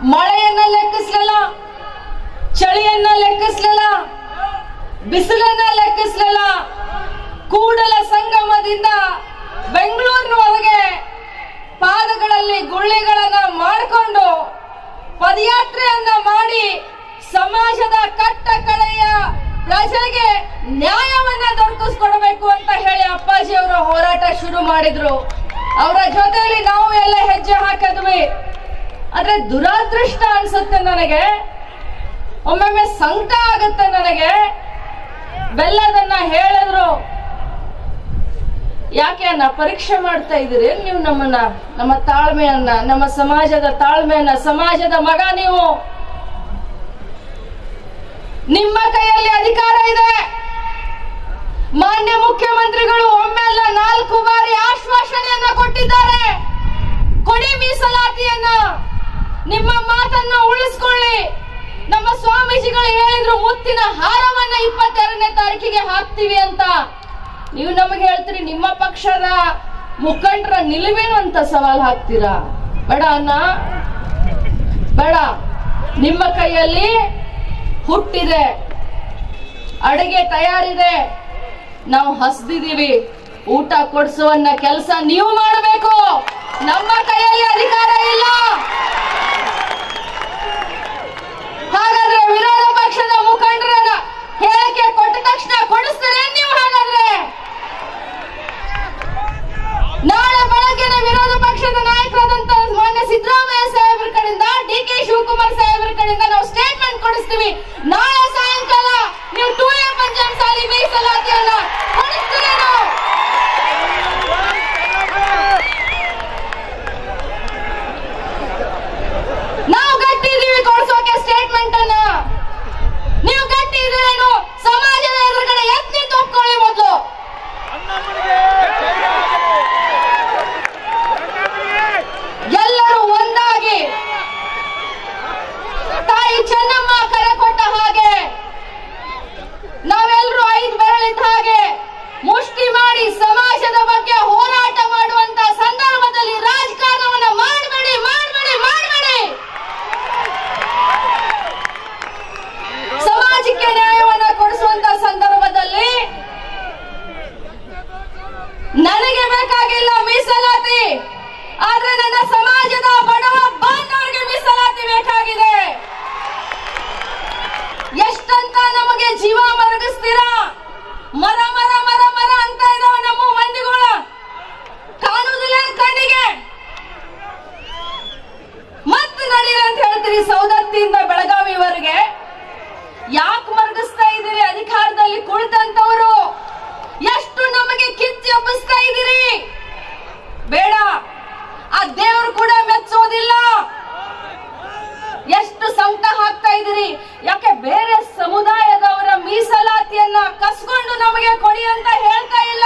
ಮಳೆಯನ್ನ ಲೆಕ್ಕಿಸ್ಲಿಲ್ಲ ಚಳಿಯನ್ನ ಲೆಕ್ಕಿಸ್ಲಿಲ್ಲ ಬಿಸಿಲನ್ನ ಲೆಕ್ಕಿಸ್ಲಿಲ್ಲ ಕೂಡಲ ಸಂಗಮದಿಂದ ಬೆಂಗಳೂರಿನವರೆಗೆ ಪಾದಗಳಲ್ಲಿ ಗುಳ್ಳೆಗಳನ್ನ ಮಾಡಿಕೊಂಡು ಪದಯಾತ್ರೆಯನ್ನ ಮಾಡಿ ಸಮಾಜದ ಕಟ್ಟ ಕಡೆಯ ಪ್ರಜೆಗೆ ನ್ಯಾಯವನ್ನ ದೊರಕಿಸ್ಕೊಡ್ಬೇಕು ಅಂತ ಹೇಳಿ ಅಪ್ಪಾಜಿ ಅವರು ಹೋರಾಟ ಶುರು ಮಾಡಿದ್ರು ಅವರ ಜೊತೆಯಲ್ಲಿ ನಾವು ಎಲ್ಲ ಹೆಜ್ಜೆ ಹಾಕಿದ್ವಿ ಆದ್ರೆ ದುರಾದೃಷ್ಟ ಅನ್ಸುತ್ತೆ ನನಗೆ ಒಮ್ಮೊಮ್ಮೆ ಸಂಕಟ ಆಗುತ್ತೆ ನನಗೆ ಬೆಲ್ಲದನ್ನ ಹೇಳಿದ್ರು ಯಾಕೆ ಅನ್ನ ಪರೀಕ್ಷೆ ಮಾಡ್ತಾ ಇದ್ದೀರಿ ನೀವು ನಮ್ಮನ್ನ ನಮ್ಮ ತಾಳ್ಮೆಯನ್ನ ನಮ್ಮ ಸಮಾಜದ ತಾಳ್ಮೆಯನ್ನ ಸಮಾಜದ ಮಗ ನೀವು ನಿಮ್ಮ ಕೈಯಲ್ಲಿ ಅಧಿಕಾರ ಇದೆ ಮಾನ್ಯ ಮುಖ್ಯಮಂತ್ರಿಗಳು ಒಮ್ಮೆಲ್ಲ ನಾಲ್ಕು ಬಾರಿ ಆಶ್ವಾಸನೆಯನ್ನ ಕೊಟ್ಟಿದ್ದಾರೆ ಕೊಡಿ ಮೀಸಲಾತಿಯನ್ನ ನಿಮ್ಮ ಮಾತನ್ನ ಉಳಿಸ್ಕೊಳ್ಳಿ ನಮ್ಮ ಸ್ವಾಮೀಜಿಗಳು ಹೇಳಿದ್ರು ಮುತ್ತಿನ ಹಾರವನ್ನ ಇಪ್ಪತ್ತೆರಡನೇ ತಾರೀಕಿಗೆ ಹಾಕ್ತೀವಿ ಅಂತ ನೀವು ನಮಗೆ ಹೇಳ್ತೀರಿ ನಿಮ್ಮ ಪಕ್ಷದ ಮುಖಂಡರ ನಿಲುವೇನು ಅಂತ ಸವಾಲ್ ಹಾಕ್ತೀರಾ ಬೇಡ ಅನ್ನ ಬೇಡ ನಿಮ್ಮ ಕೈಯಲ್ಲಿ ಹುಟ್ಟಿದೆ ಅಡಿಗೆ ತಯಾರಿದೆ ನಾವು ಹಸ್ದಿದೀವಿ ಊಟ ಕೊಡಿಸುವನ್ನ ಕೆಲಸ ನೀವು ಮಾಡಬೇಕು ನಮ್ಮ ಕೈಯಲ್ಲಿ ಅಧಿಕಾರ ಇಲ್ಲ ಹಾಗಾದ್ರೆ ವಿರೋಧ ಪಕ್ಷದ ಮುಖಂಡರನ್ನ ಹೇಳಿಕೆ ಕೊಟ್ಟ ತಕ್ಷಣ ಕೊಡಿಸ್ತಾರೆ ನೀವು ಹಾಗಾದ್ರೆ ನಾಳೆ ಬೆಳಗ್ಗೆನೆ ವಿರೋಧ ಪಕ್ಷದ ನಾಯಕರಾದಂತ ಮಾನ್ಯ ಸಿದ್ದರಾಮಯ್ಯ ಸಾಹೇಬ್ರ ಕಡೆಯಿಂದ ಡಿ ಕೆ ಶಿವಕುಮಾರ್ ಸಾಹೇಬ್ರ ಕಡೆಯಿಂದ ನಾವು ಸ್ಟೇಟ್ಮೆಂಟ್ ಕೊಡಿಸ್ತೀವಿ ನಾಳೆ ಸಾಯಂಕಾಲ ನೀವು ಟೂ ಎ ಪಂಚಮಸಾಲಿ ಮೀಸಲಾತಿಯನ್ನ ಕೊಡಿಸ್ತೀರೇನೋ ನಾವು ಗಟ್ಟಿ ಇದೀವಿ ಕೊಡಿಸೋಕೆ ಸ್ಟೇಟ್ಮೆಂಟ್ ಅನ್ನ ನೀವು ಗಟ್ಟಿ ಇದ್ರೇನು ಸಮಾಜದ ಎದುರುಗಡೆ ಎತ್ತಿ ಒಪ್ಕೊಳ್ಳಿ ಮೊದಲು ಎಲ್ಲರೂ ಒಂದಾಗಿ ತಾಯಿ ಚೆನ್ನಮ್ಮ ಕರೆ ಕೊಟ್ಟ ಹಾಗೆ ನಾವೆಲ್ಲರೂ ಐದು ಬೆರಳಿದ್ದ ಹಾಗೆ ಮುಷ್ಟಿ ಮಾಡಿ ಸಮಾಜದ ಬಗ್ಗೆ ಹೋರಾಟ ಮಾಡುವಂತ ಸಂದರ್ಭದಲ್ಲಿ ರಾಜಕಾರಣವನ್ನ ಮಾಡಬೇಡಿ ಮಾಡಬೇಡಿ ಮಾಡಬೇಡಿ ಸಮಾಜಕ್ಕೆ ನ್ಯಾಯವನ್ನ ಕೊಡಿಸುವಂತ ಸಂದರ್ಭದಲ್ಲಿ ನನಗೆ ಬೇಕಾಗಿಲ್ಲ ಮೀಸಲಾತಿ ಆದ್ರೆ ನನ್ನ ಸಮಾಜದ ಬಡವ ಬಾಂಧವರಿಗೆ ಮೀಸಲಾತಿ ಬೇಕಾಗಿದೆ ಎಷ್ಟಂತ ನಮಗೆ ಜೀವ ಮರಗಿಸ್ತೀರಾ ಮರ ಮರ ಮರ ಮರ ಅಂತ ಇದಾವ ನಮ್ಮ ಮಂದಿಗಳ ಕಾಣುವುದಿಲ್ಲ ಕಣ್ಣಿಗೆ ಮತ್ತೆ ನಡೀರಿ ಅಂತ ಹೇಳ್ತೀರಿ ಸೌದತ್ತಿಯಿಂದ ಬೆಳಗಾವಿವರೆಗೆ ಯಾಕೆ ಮರಗಿಸ್ತಾ ಇದ್ದೀರಿ ಅಧಿಕಾರದಲ್ಲಿ ಕುಳಿತಂತವರು ಎಷ್ಟು ನಮಗೆ ಕಿಚ್ಚಿ ಹಬ್ಬಿಸ್ತಾ ಇದ್ದೀರಿ ಬೇಡ ಆ ದೇವರು ಕೂಡ ಮೆಚ್ಚೋದಿಲ್ಲ ಎಷ್ಟು ಸಂಕಟ ಹಾಕ್ತಾ ಇದ್ದೀರಿ ಯಾಕೆ ಬೇರೆ ಸಮುದಾಯದವರ ಮೀಸಲಾತಿಯನ್ನ ಕಸ್ಕೊಂಡು ನಮಗೆ ಕೊಡಿ ಅಂತ ಹೇಳ್ತಾ ಇಲ್ಲ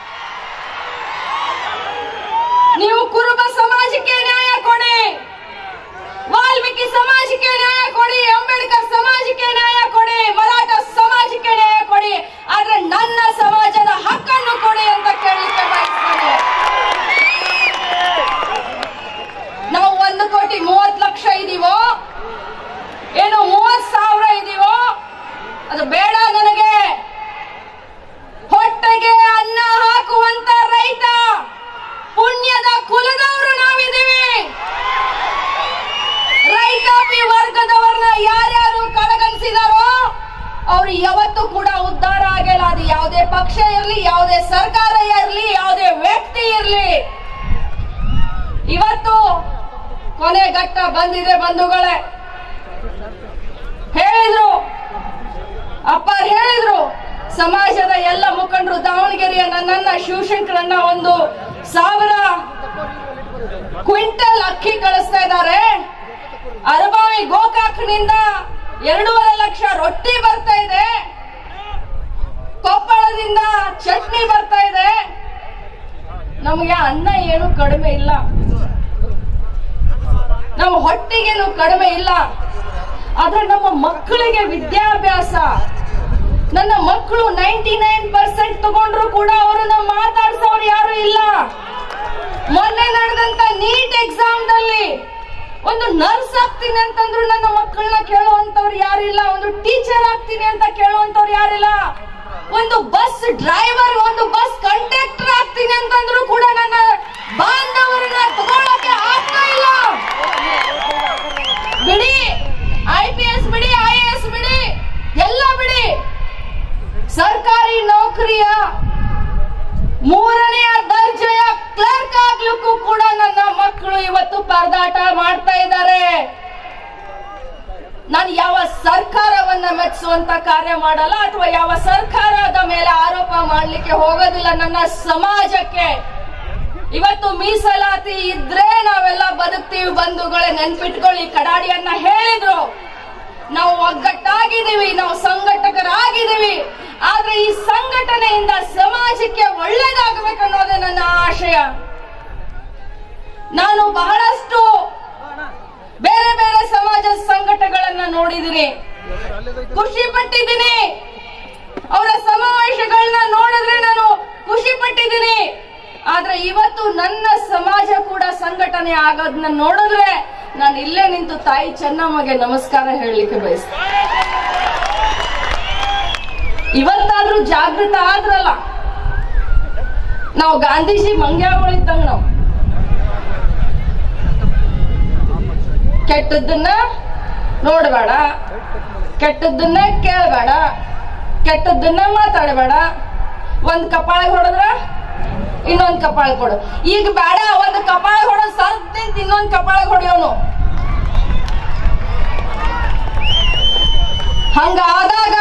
ನೀವು ಕುರುಬ ಸಮಾಜಕ್ಕೆ ನ್ಯಾಯ ಕೊಡಿ ವಾಲ್ಮೀಕಿ ಸಮಾಜಕ್ಕೆ ನ್ಯಾಯ ಕೊಡಿ ಅಂಬೇಡ್ಕರ್ ಸಮಾಜಕ್ಕೆ ನ್ಯಾಯ ಕೊಡಿ ಮರಾಠ ಸಮಾಜಕ್ಕೆ ನ್ಯಾಯ ಕೊಡಿ ಆದ್ರೆ ನನ್ನ ಸಮಾಜದ ಹಕ್ಕನ್ನು ಕೊಡಿ ಅಂತ ಕೇಳಲಿಕ್ಕೆ ಬಯಸ್ತೇನೆ ನಾವು ಒಂದು ಕೋಟಿ ಮೂವತ್ತು ಲಕ್ಷ ಇದೀವೋ ಏನು ಮೂವತ್ ಸಾವಿರ ಇದೀವೋ ಅದು ಬೇಡ ನನಗೆ ಹೊಟ್ಟೆಗೆ ಅನ್ನ ಹಾಕುವಂತ ರೈತ ಪುಣ್ಯದ ಕುಲದವರು ನಾವಿದ್ದೀವಿ ರೈತಾಪಿ ವರ್ಗದವರನ್ನ ಯಾರ್ಯಾರು ಕಡೆಗಣಿಸಿದಾರೋ ಅವ್ರು ಯಾವತ್ತೂ ಕೂಡ ಉದ್ಧಾರ ಆಗಿಲ್ಲ ಅದು ಯಾವುದೇ ಪಕ್ಷ ಇರ್ಲಿ ಯಾವುದೇ ಸರ್ಕಾರ ಇರ್ಲಿ ಯಾವುದೇ ವ್ಯಕ್ತಿ ಇರ್ಲಿ ಇವತ್ತು ಕೊನೆ ಘಟ್ಟ ಬಂದಿದೆ ಬಂಧುಗಳೇ ಹೇಳಿದ್ರು ಅಪ್ಪ ಹೇಳಿದ್ರು ಸಮಾಜದ ಎಲ್ಲ ಮುಖಂಡರು ದಾವಣಗೆರೆಯ ನನ್ನನ್ನ ಶಿವಶಂಕರನ್ನ ಒಂದು ಸಾವಿರ ಕ್ವಿಂಟಲ್ ಅಕ್ಕಿ ಕಳಿಸ್ತಾ ಇದ್ದಾರೆ ಅರಬಾವಿ ಗೋಕಾಕ್ನಿಂದ ಎರಡೂವರೆ ಲಕ್ಷ ರೊಟ್ಟಿ ಬರ್ತಾ ಇದೆ ಕೊಪ್ಪಳದಿಂದ ಚಟ್ನಿ ಬರ್ತಾ ಇದೆ ನಮಗೆ ಅನ್ನ ಏನು ಕಡಿಮೆ ಇಲ್ಲ ನಮ್ಮ ಹೊಟ್ಟೆಗೇನು ಕಡಿಮೆ ಇಲ್ಲ ಆದ್ರೆ ನಮ್ಮ ಮಕ್ಕಳಿಗೆ ವಿದ್ಯಾಭ್ಯಾಸ ನನ್ನ ಮಕ್ಕಳು ನೈಂಟಿ ನೈನ್ ಪರ್ಸೆಂಟ್ ತಗೊಂಡ್ರು ಕೂಡ ಅವರನ್ನ ಮಾತಾಡ್ಸೋರು ಯಾರು ಇಲ್ಲ ಮೊನ್ನೆ ನಡೆದಂತ ನೀಟ್ ಎಕ್ಸಾಮ್ ದಲ್ಲಿ ಒಂದು ನರ್ಸ್ ಆಗ್ತೀನಿ ಅಂತಂದ್ರು ನನ್ನ ಮಕ್ಕಳನ್ನ ಕೇಳುವಂತವ್ರು ಯಾರಿಲ್ಲ ಒಂದು ಟೀಚರ್ ಆಗ್ತೀನಿ ಅಂತ ಕೇಳುವಂತವ್ರು ಯಾರಿಲ್ಲ ಒಂದು ಬಸ್ ಡ್ರೈವರ್ ಒಂದು ಬಸ್ ಕಂಡಕ್ಟರ್ ಆಗ್ತೀನಿ ಅಂತಂದ್ರು ಕೂಡ ನನ್ನ ಬಾಂಧವರನ್ನ ತಗೊಳಕ್ಕೆ ಆಗ್ತಾ ಇಲ್ಲ ಬಿಡಿ ಐ ಪಿ ಎಸ್ ಬಿಡಿ ಐ ಎಸ್ ಬಿಡಿ ಎಲ್ಲ ಬಿಡಿ ಸರ್ಕಾರಿ ನೌಕರಿಯ ಮೂರನೆಯ ದರ್ಜೆಯ ಕ್ಲರ್ಕ್ ಆಗ್ಲಿಕ್ಕೂ ಕೂಡ ನನ್ನ ಮಕ್ಕಳು ಇವತ್ತು ಪರದಾಟ ಮಾಡ್ತಾ ಇದ್ದಾರೆ ನಾನು ಯಾವ ಸರ್ಕಾರವನ್ನ ಮೆಚ್ಚುವಂತ ಕಾರ್ಯ ಮಾಡಲ್ಲ ಅಥವಾ ಯಾವ ಸರ್ಕಾರದ ಮೇಲೆ ಆರೋಪ ಮಾಡ್ಲಿಕ್ಕೆ ಹೋಗೋದಿಲ್ಲ ನನ್ನ ಸಮಾಜಕ್ಕೆ ಇವತ್ತು ಮೀಸಲಾತಿ ಇದ್ರೆ ನಾವೆಲ್ಲ ಬದುಕ್ತೀವಿ ಬಂಧುಗಳೇ ನೆನ್ಪಿಟ್ಕೊಳ್ಳಿ ಕಡಾಡಿಯನ್ನ ಹೇಳಿದ್ರು ನಾವು ಒಗ್ಗಟ್ಟಾಗಿದ್ದೀವಿ ನಾವು ಸಂಘಟಕರಾಗಿದ್ದೀವಿ ಆದ್ರೆ ಈ ಸಂಘಟನೆಯಿಂದ ಸಮಾಜಕ್ಕೆ ಒಳ್ಳೇದಾಗಬೇಕನ್ನೋದೇ ನನ್ನ ಆಶಯ ನಾನು ಬಹಳಷ್ಟು ಬೇರೆ ಬೇರೆ ಸಮಾಜ ಸಂಘಟನೆಗಳನ್ನ ನೋಡಿದ್ದೀನಿ ಖುಷಿ ಪಟ್ಟಿದ್ದೀನಿ ಅವರ ಸಮಾವೇಶಗಳನ್ನ ನೋಡಿದ್ರೆ ನಾನು ಖುಷಿ ಪಟ್ಟಿದ್ದೀನಿ ಆದ್ರೆ ಇವತ್ತು ನನ್ನ ಸಮಾಜ ಕೂಡ ಸಂಘಟನೆ ಆಗೋದನ್ನ ನೋಡಿದ್ರೆ ನಾನು ಇಲ್ಲೇ ನಿಂತು ತಾಯಿ ಚೆನ್ನಮ್ಮಗೆ ನಮಸ್ಕಾರ ಹೇಳಲಿಕ್ಕೆ ಬಯಸ್ತೇನೆ ಇವತ್ತಾದ್ರೂ ಜಾಗೃತ ಆದ್ರಲ್ಲ ನಾವು ಗಾಂಧೀಜಿ ಮಂಗ್ಯಾಗಳಿದ್ದಂಗ ನಾವು ಕೆಟ್ಟದ್ದನ್ನ ನೋಡಬೇಡ ಕೆಟ್ಟದ್ದನ್ನ ಕೇಳಬೇಡ ಕೆಟ್ಟದ್ದನ್ನ ಮಾತಾಡಬೇಡ ಒಂದ್ ಕಪಾಳ ಹೊಡೆದ್ರ ಇನ್ನೊಂದ್ ಕಪಾಳ ಕೊಡು ಈಗ ಬೇಡ ಒಂದ್ ಕಪಾಳ ಹೊಡೋ ಸರ್ದ್ ನಿಂತ ಇನ್ನೊಂದ್ ಕಪಾಳ ಹೊಡೆಯೋನು ಹಂಗಾದಾಗ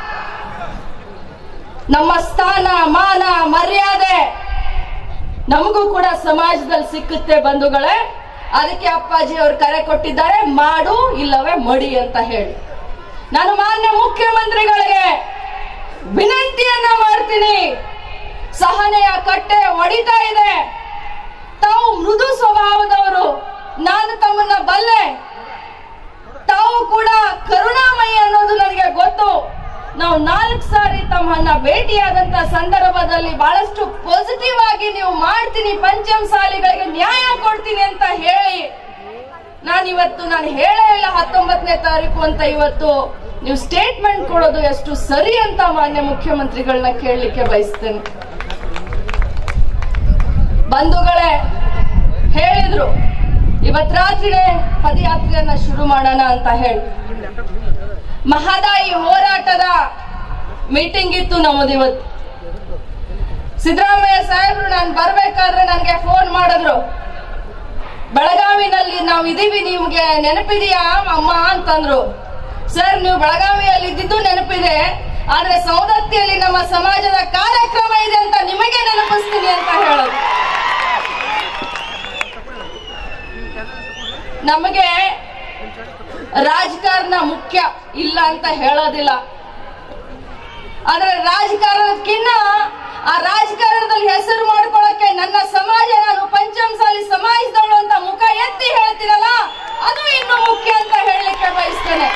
ನಮ್ಮ ಸ್ಥಾನ ಮಾನ ಮರ್ಯಾದೆ ನಮಗೂ ಕೂಡ ಸಮಾಜದಲ್ಲಿ ಸಿಕ್ಕುತ್ತೆ ಬಂಧುಗಳೇ ಅದಕ್ಕೆ ಅಪ್ಪಾಜಿ ಅವರು ಕರೆ ಕೊಟ್ಟಿದ್ದಾರೆ ಮಾಡು ಇಲ್ಲವೇ ಮಡಿ ಅಂತ ಹೇಳಿ ನಾನು ಮಾನ್ಯ ಮುಖ್ಯಮಂತ್ರಿಗಳಿಗೆ ವಿನಂತಿಯನ್ನ ಮಾಡ್ತೀನಿ ಸಹನೆಯ ಕಟ್ಟೆ ಒಡಿತಾ ಇದೆ ತಾವು ಮೃದು ಸ್ವಭಾವದವರು ನಾನು ತಮ್ಮನ್ನ ಬಲ್ಲೆ ತಾವು ಕೂಡ ಕರುಣಾಮಯಿ ಅನ್ನೋದು ನನಗೆ ಗೊತ್ತು ನಾವು ನಾಲ್ಕು ಸಾರಿ ತಮ್ಮನ್ನ ಭೇಟಿಯಾದಂತ ಸಂದರ್ಭದಲ್ಲಿ ಬಹಳಷ್ಟು ಪಾಸಿಟಿವ್ ಆಗಿ ನೀವು ಮಾಡ್ತೀನಿ ಪಂಚಮ ಸಾಲಿಗಳಿಗೆ ನ್ಯಾಯ ಕೊಡ್ತೀನಿ ಅಂತ ಹೇಳಿ ನಾನಿವತ್ತು ನಾನು ಹೇಳೇ ಇಲ್ಲ ಹತ್ತೊಂಬತ್ತನೇ ತಾರೀಕು ಅಂತ ಇವತ್ತು ನೀವು ಸ್ಟೇಟ್ಮೆಂಟ್ ಕೊಡೋದು ಎಷ್ಟು ಸರಿ ಅಂತ ಮಾನ್ಯ ಮುಖ್ಯಮಂತ್ರಿಗಳನ್ನ ಕೇಳಲಿಕ್ಕೆ ಬಯಸ್ತೇನೆ ಬಂಧುಗಳೇ ಹೇಳಿದ್ರು ಇವತ್ ರಾತ್ರಿನೇ ಪದಯಾತ್ರೆಯನ್ನ ಶುರು ಮಾಡೋಣ ಅಂತ ಹೇಳಿ ಮಹದಾಯಿ ಹೋರಾಟದ ಮೀಟಿಂಗ್ ಇತ್ತು ನಮ್ಮದು ಇವತ್ತು ಸಿದ್ದರಾಮಯ್ಯ ಸಾಹೇಬ್ರು ನಾನು ಬರ್ಬೇಕಾದ್ರೆ ನನಗೆ ಫೋನ್ ಮಾಡಿದ್ರು ಬೆಳಗಾವಿನಲ್ಲಿ ನಾವು ಇದೀವಿ ನಿಮ್ಗೆ ನೆನಪಿದೆಯಾ ಅಮ್ಮ ಅಂತಂದ್ರು ಸರ್ ನೀವು ಬೆಳಗಾವಿಯಲ್ಲಿ ಇದ್ದಿದ್ದು ನೆನಪಿದೆ ಆದ್ರೆ ಸೌದತ್ತಿಯಲ್ಲಿ ನಮ್ಮ ಸಮಾಜದ ಕಾರ್ಯಕ್ರಮ ಇದೆ ಅಂತ ನಿಮಗೆ ನೆನಪಿಸ್ತೀನಿ ಅಂತ ಹೇಳೋದು ನಮಗೆ ರಾಜಕಾರಣ ಮುಖ್ಯ ಇಲ್ಲ ಅಂತ ಹೇಳೋದಿಲ್ಲ ಆದ್ರೆ ರಾಜಕಾರಣಕ್ಕಿನ್ನ ಆ ರಾಜಕಾರಣದಲ್ಲಿ ಹೆಸರು ಮಾಡ್ಕೊಳ್ಳೋಕೆ ನನ್ನ ಸಮಾಜ ನಾನು ಪಂಚಮಸಾಲಿ ಸಮಾಜದವಳು ಅಂತ ಮುಖ ಎತ್ತಿ ಹೇಳ್ತೀರಲ್ಲ ಅದು ಇನ್ನು ಮುಖ್ಯ ಅಂತ ಹೇಳಲಿಕ್ಕೆ ಬಯಸ್ತೇನೆ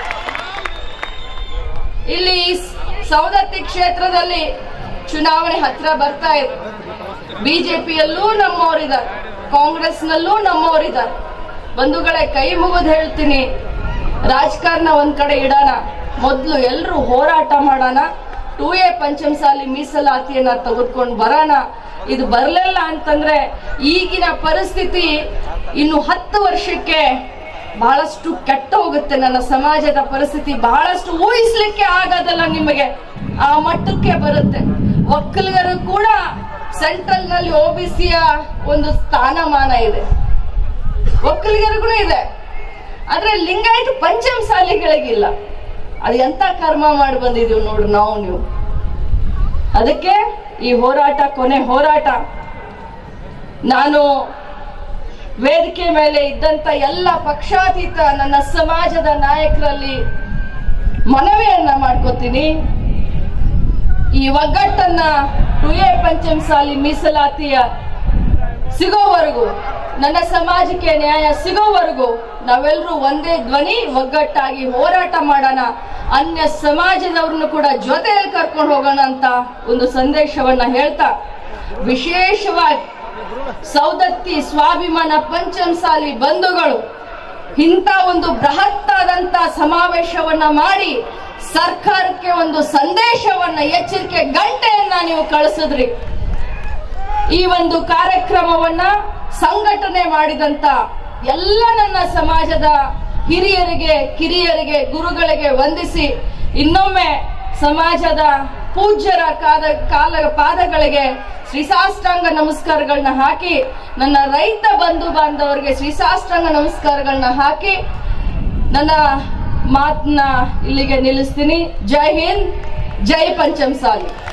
ಇಲ್ಲಿ ಸ್- ಸವದತ್ತಿ ಕ್ಷೇತ್ರದಲ್ಲಿ ಚುನಾವಣೆ ಹತ್ರ ಬರ್ತಾ ಇದೆ ಬಿಜೆಪಿಯಲ್ಲೂ ನಮ್ಮವರಿದ್ದಾರೆ ಕಾಂಗ್ರೆಸ್ನಲ್ಲೂ ನಮ್ಮವರಿದ್ದಾರೆ ಬಂಧುಗಳೇ ಕೈ ಮುಗಿದು ಹೇಳ್ತೀನಿ ರಾಜಕಾರಣ ಒಂದ್ ಕಡೆ ಇಡೋಣ ಮೊದ್ಲು ಎಲ್ರು ಹೋರಾಟ ಮಾಡೋಣ ಟೂ ಎ ಪಂಚಮಸಾಲಿ ಮೀಸಲಾತಿಯನ್ನ ತೆಗೆದುಕೊಂಡು ಬರೋಣ ಇದು ಬರಲಿಲ್ಲ ಅಂತಂದ್ರೆ ಈಗಿನ ಪರಿಸ್ಥಿತಿ ಇನ್ನು ಹತ್ತು ವರ್ಷಕ್ಕೆ ಬಹಳಷ್ಟು ಕೆಟ್ಟ ಹೋಗುತ್ತೆ ನನ್ನ ಸಮಾಜದ ಪರಿಸ್ಥಿತಿ ಬಹಳಷ್ಟು ಊಹಿಸ್ಲಿಕ್ಕೆ ಆಗೋದಲ್ಲ ನಿಮಗೆ ಆ ಮಟ್ಟಕ್ಕೆ ಬರುತ್ತೆ ಒಕ್ಕಲಿಗರು ಕೂಡ ಸೆಂಟ್ರಲ್ ನಲ್ಲಿ ಓಬಿಸಿಯ ಒಂದು ಸ್ಥಾನಮಾನ ಇದೆ ಒಕ್ಕಲಿಗರಿಗೂ ಇದೆ ಆದ್ರೆ ಲಿಂಗಾಯತ ಪಂಚಮಸಾಲಿಗಳಿಗಿಲ್ಲ ಅದು ಎಂತ ಕರ್ಮ ಮಾಡಿ ಬಂದಿದೀವಿ ನೋಡ್ರಿ ನಾವು ನೀವು ಅದಕ್ಕೆ ಈ ಹೋರಾಟ ಕೊನೆ ಹೋರಾಟ ನಾನು ವೇದಿಕೆ ಮೇಲೆ ಇದ್ದಂತ ಎಲ್ಲ ಪಕ್ಷಾತೀತ ನನ್ನ ಸಮಾಜದ ನಾಯಕರಲ್ಲಿ ಮನವಿಯನ್ನ ಮಾಡ್ಕೋತೀನಿ ಈ ಒಗ್ಗಟ್ಟನ್ನ ಟು ಎ ಪಂಚಮಸಾಲಿ ಮೀಸಲಾತಿಯ ಸಿಗೋವರೆಗೂ ನನ್ನ ಸಮಾಜಕ್ಕೆ ನ್ಯಾಯ ಸಿಗೋವರೆಗೂ ನಾವೆಲ್ಲರೂ ಒಂದೇ ಧ್ವನಿ ಒಗ್ಗಟ್ಟಾಗಿ ಹೋರಾಟ ಮಾಡೋಣ ಅನ್ಯ ಸಮಾಜದವ್ರನ್ನು ಕೂಡ ಜೊತೆಯಲ್ಲಿ ಕರ್ಕೊಂಡು ಹೋಗೋಣ ಅಂತ ಒಂದು ಸಂದೇಶವನ್ನ ಹೇಳ್ತಾ ವಿಶೇಷವಾಗಿ ಸೌದತ್ತಿ ಸ್ವಾಭಿಮಾನ ಪಂಚಮಸಾಲಿ ಬಂಧುಗಳು ಇಂಥ ಒಂದು ಬೃಹತ್ತಾದಂತ ಸಮಾವೇಶವನ್ನ ಮಾಡಿ ಸರ್ಕಾರಕ್ಕೆ ಒಂದು ಸಂದೇಶವನ್ನ ಎಚ್ಚರಿಕೆ ಗಂಟೆಯನ್ನ ನೀವು ಕಳಿಸಿದ್ರಿ ಈ ಒಂದು ಕಾರ್ಯಕ್ರಮವನ್ನ ಸಂಘಟನೆ ಮಾಡಿದಂತ ಎಲ್ಲ ನನ್ನ ಸಮಾಜದ ಹಿರಿಯರಿಗೆ ಕಿರಿಯರಿಗೆ ಗುರುಗಳಿಗೆ ವಂದಿಸಿ ಇನ್ನೊಮ್ಮೆ ಸಮಾಜದ ಪೂಜ್ಯರ ಕಾದ ಕಾಲ ಪಾದಗಳಿಗೆ ಶ್ರೀಸಾಷ್ಟಾಂಗ ನಮಸ್ಕಾರಗಳನ್ನ ಹಾಕಿ ನನ್ನ ರೈತ ಬಂಧು ಬಾಂಧವರಿಗೆ ಶ್ರೀಸಾಷ್ಟಾಂಗ ನಮಸ್ಕಾರಗಳನ್ನ ಹಾಕಿ ನನ್ನ ಮಾತನ್ನ ಇಲ್ಲಿಗೆ ನಿಲ್ಲಿಸ್ತೀನಿ ಜೈ ಹಿಂದ್ ಜೈ ಪಂಚಮ್ ಸಾಲಿ